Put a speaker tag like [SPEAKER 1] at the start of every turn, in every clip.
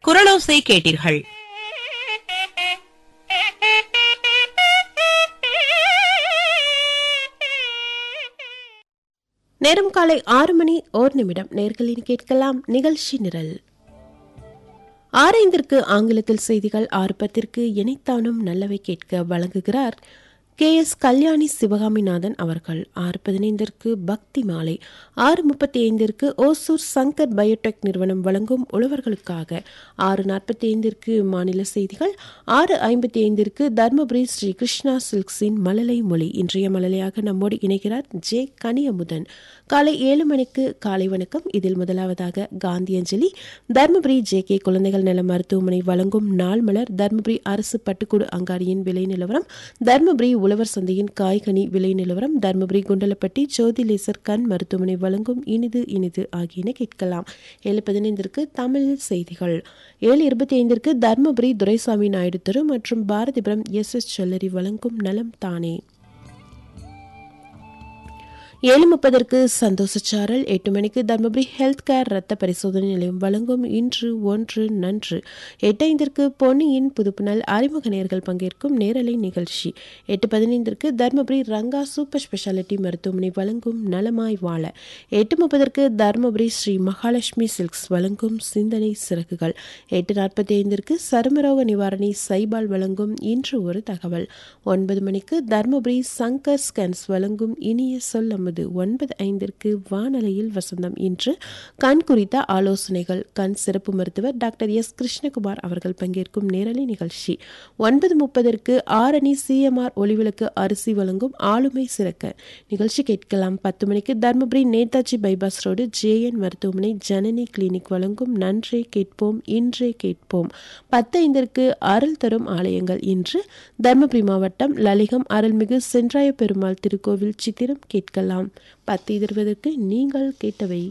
[SPEAKER 1] குரலோசை கேட்டீர்கள்
[SPEAKER 2] நேரம் காலை ஆறு மணி ஓர் நிமிடம் நேர்களின் கேட்கலாம் நிகழ்ச்சி நிரல் ஆரைந்திற்கு ஆங்கிலத்தில் செய்திகள் ஆறு பத்திற்கு இணைத்தானும் நல்லவை கேட்க வழங்குகிறார் கே எஸ் கல்யாணி சிவகாமிநாதன் அவர்கள் ஆறு பதினைந்திற்கு பக்தி மாலை ஆறு முப்பத்தி ஐந்திற்கு ஓசூர் சங்கர் பயோடெக் நிறுவனம் வழங்கும் உழவர்களுக்காக ஆறு நாற்பத்தி ஐந்திற்கு மாநில செய்திகள் ஆறு ஐம்பத்தி ஐந்திற்கு தர்மபுரி ஸ்ரீ கிருஷ்ணா சில்க்ஸின் மழலை மொழி இன்றைய மழலையாக நம்மோடு இணைகிறார் ஜே கனியமுதன் காலை ஏழு மணிக்கு காலை வணக்கம் இதில் முதலாவதாக காந்தியஞ்சலி தர்மபுரி ஜே கே குழந்தைகள் நல மருத்துவமனை வழங்கும் நாள் மலர் தர்மபுரி அரசு பட்டுக்கூடு அங்காடியின் விலை நிலவரம் தர்மபுரி உழவர் சந்தையின் காய்கனி விலை நிலவரம் தர்மபுரி குண்டலப்பட்டி ஜோதி லேசர் கண் மருத்துவமனை வழங்கும் இனிது இனிது ஆகியன கேட்கலாம் ஏழு பதினைந்திற்கு தமிழ் செய்திகள் ஏழு இருபத்தி ஐந்திற்கு தர்மபுரி துரைசாமி நாயுடு தெரு மற்றும் பாரதிபுரம் எஸ் எஸ் சொல்லரி வழங்கும் நலம் தானே ஏழு முப்பதற்கு சந்தோஷச்சாரல் எட்டு மணிக்கு தர்மபுரி ஹெல்த் கேர் ரத்த பரிசோதனை நிலையம் வழங்கும் இன்று ஒன்று நன்று எட்டு ஐந்திற்கு பொன்னியின் புதுப்புணல் அறிமுக நேர்கள் பங்கேற்கும் நேரலை நிகழ்ச்சி எட்டு பதினைந்திற்கு தர்மபுரி ரங்கா சூப்பர் ஸ்பெஷாலிட்டி மருத்துவமனை வழங்கும் நலமாய் வாழ எட்டு முப்பதற்கு தர்மபுரி ஸ்ரீ மகாலட்சுமி சில்க்ஸ் வழங்கும் சிந்தனை சிறகுகள் எட்டு நாற்பத்தி ஐந்திற்கு சருமரோக நிவாரணி சைபால் வழங்கும் இன்று ஒரு தகவல் ஒன்பது மணிக்கு தர்மபுரி சங்கர் ஸ்கேன்ஸ் வழங்கும் இனிய சொல் அமுது ஒன்பது ஐந்திற்கு வானலையில் வசந்தம் இன்று கண் குறித்த ஆலோசனைகள் கண் சிறப்பு மருத்துவர் டாக்டர் எஸ் கிருஷ்ணகுமார் அவர்கள் பங்கேற்கும் நேரலை நிகழ்ச்சி ஒன்பது முப்பதற்கு ஆரணி சிஎம்ஆர் ஒளிவிளக்கு அரிசி வழங்கும் ஆளுமை சிறக்க நிகழ்ச்சி கேட்கலாம் பத்து மணிக்கு Dharmapuri Netaji bypass road JN மருத்துவமனை ஜனனி கிளினிக் வழங்கும் நன்றே கேட்போம் இன்றே கேட்போம் பத்து ஐந்திற்கு அருள் தரும் ஆலயங்கள் இன்று தர்மபுரி மாவட்டம் லலிகம் அருள்மிகு சென்றாய பெருமாள் திருக்கோவில் சித்திரம் கேட்கலாம் பத்து இருபதற்கு நீங்கள் கேட்டவை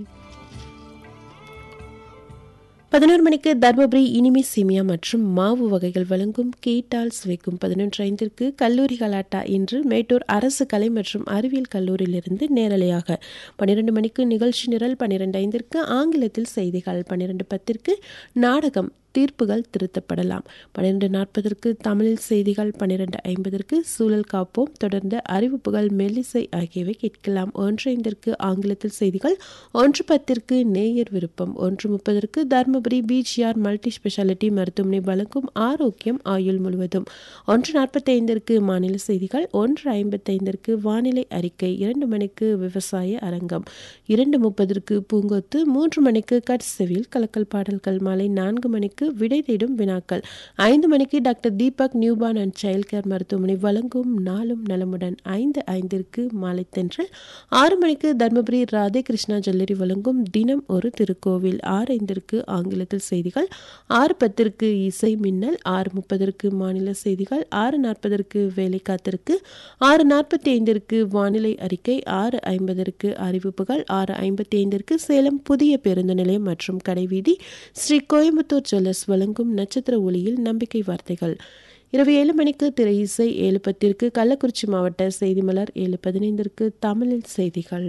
[SPEAKER 2] பதினோரு மணிக்கு தர்மபுரி இனிமை சேமியா மற்றும் மாவு வகைகள் வழங்கும் கேட்டால் சுவைக்கும் பதினொன்று ஐந்திற்கு கல்லூரி கலாட்டா இன்று மேட்டூர் அரசு கலை மற்றும் அறிவியல் கல்லூரியிலிருந்து நேரலையாக பன்னிரண்டு மணிக்கு நிகழ்ச்சி நிரல் பன்னிரண்டு ஐந்திற்கு ஆங்கிலத்தில் செய்திகள் பன்னிரண்டு பத்திற்கு நாடகம் தீர்ப்புகள் திருத்தப்படலாம் பன்னிரண்டு நாற்பதற்கு தமிழில் செய்திகள் பன்னிரண்டு ஐம்பதற்கு சூழல் காப்போம் தொடர்ந்து அறிவிப்புகள் மெல்லிசை ஆகியவை கேட்கலாம் ஒன்று ஐந்திற்கு ஆங்கிலத்தில் செய்திகள் ஒன்று பத்திற்கு நேயர் விருப்பம் ஒன்று முப்பதற்கு தர்மபுரி பிஜிஆர் மல்டி ஸ்பெஷாலிட்டி மருத்துவமனை வழங்கும் ஆரோக்கியம் ஆயுள் முழுவதும் ஒன்று நாற்பத்தி ஐந்திற்கு மாநில செய்திகள் ஒன்று ஐம்பத்தைந்திற்கு வானிலை அறிக்கை இரண்டு மணிக்கு விவசாய அரங்கம் இரண்டு முப்பதற்கு பூங்கொத்து மூன்று மணிக்கு கட்செவில் கலக்கல் பாடல்கள் மாலை நான்கு மணிக்கு மணிக்கு விடை தேடும் வினாக்கள் ஐந்து மணிக்கு doctor Deepak newborn and child care மருத்துவமனை வழங்கும் நாளும் நலமுடன் ஐந்து ஐந்திற்கு மாலை தென்றல் ஆறு மணிக்கு தர்மபுரி ராதே கிருஷ்ணா ஜுவல்லரி வழங்கும் தினம் ஒரு திருக்கோவில் ஆறு ஐந்திற்கு ஆங்கிலத்தில் செய்திகள் ஆறு பத்திற்கு இசை மின்னல் ஆறு முப்பதற்கு மாநில செய்திகள் ஆறு நாற்பதற்கு வேலை காத்திருக்கு ஆறு நாற்பத்தி ஐந்திற்கு வானிலை அறிக்கை ஆறு ஐம்பதற்கு அறிவிப்புகள் ஆறு ஐம்பத்தி ஐந்திற்கு சேலம் புதிய பேருந்து நிலையம் மற்றும் கடைவீதி ஸ்ரீ கோயம்புத்தூர் ஜுவல்லர் ஜுவல்லர்ஸ் வழங்கும் நட்சத்திர ஒளியில் நம்பிக்கை வார்த்தைகள் இரவு ஏழு மணிக்கு திரை இசை ஏழு பத்திற்கு கள்ளக்குறிச்சி மாவட்ட செய்தி மலர் ஏழு பதினைந்திற்கு தமிழில் செய்திகள்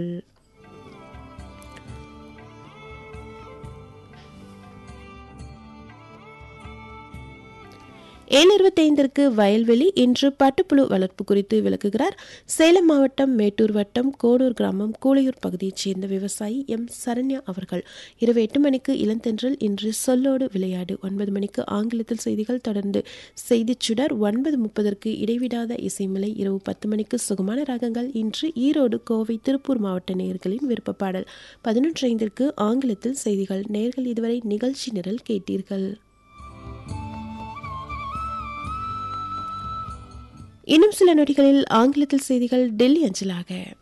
[SPEAKER 2] ஏழு இருபத்தைந்திற்கு வயல்வெளி இன்று பட்டுப்புழு வளர்ப்பு குறித்து விளக்குகிறார் சேலம் மாவட்டம் மேட்டூர் வட்டம் கோடூர் கிராமம் கூளையூர் பகுதியைச் சேர்ந்த விவசாயி எம் சரண்யா அவர்கள் இரவு எட்டு மணிக்கு இளந்தென்றல் இன்று சொல்லோடு விளையாடு ஒன்பது மணிக்கு ஆங்கிலத்தில் செய்திகள் தொடர்ந்து செய்திச் சுடர் ஒன்பது முப்பதற்கு இடைவிடாத இசைமலை இரவு பத்து மணிக்கு சுகமான ராகங்கள் இன்று ஈரோடு கோவை திருப்பூர் மாவட்ட நேயர்களின் விருப்ப பாடல் பதினொன்று ஐந்திற்கு ஆங்கிலத்தில் செய்திகள் நேர்கள் இதுவரை நிகழ்ச்சி நிரல் கேட்டீர்கள் இன்னும் சில நொடிகளில் ஆங்கிலத்தில் செய்திகள் டெல்லி அஞ்சலாக